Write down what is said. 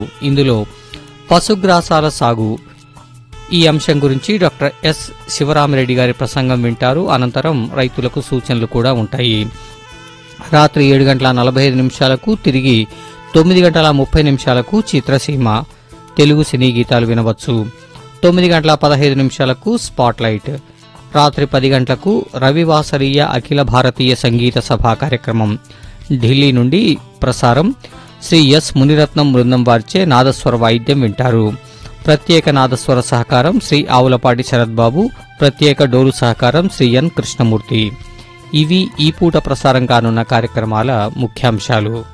ఇందులో పశుగ్రాసాల సాగు ఈ అంశం గురించి డాక్టర్ ఎస్ శివరామిరెడ్డి గారి ప్రసంగం వింటారు అనంతరం రైతులకు సూచనలు కూడా ఉంటాయి రాత్రి ఏడు గంటల నలభై ఐదు నిమిషాలకు తిరిగి తొమ్మిది గంటల ముప్పై నిమిషాలకు చిత్రసీమ తెలుగు సినీ గీతాలు వినవచ్చు తొమ్మిది గంటల పదహైదు నిమిషాలకు స్పాట్ లైట్ రాత్రి పది గంటలకు రవివాసరీయ అఖిల భారతీయ సంగీత సభ కార్యక్రమం ఢిల్లీ నుండి ప్రసారం శ్రీ ఎస్ మునిరత్నం బృందం వారిచే నాదస్వర వాయిద్యం వింటారు ప్రత్యేక నాదస్వర సహకారం శ్రీ ఆవులపాటి శరత్బాబు ప్రత్యేక డోలు సహకారం శ్రీ ఎన్ కృష్ణమూర్తి ఇవి ఈ పూట ప్రసారం కానున్న కార్యక్రమాల ముఖ్యాంశాలు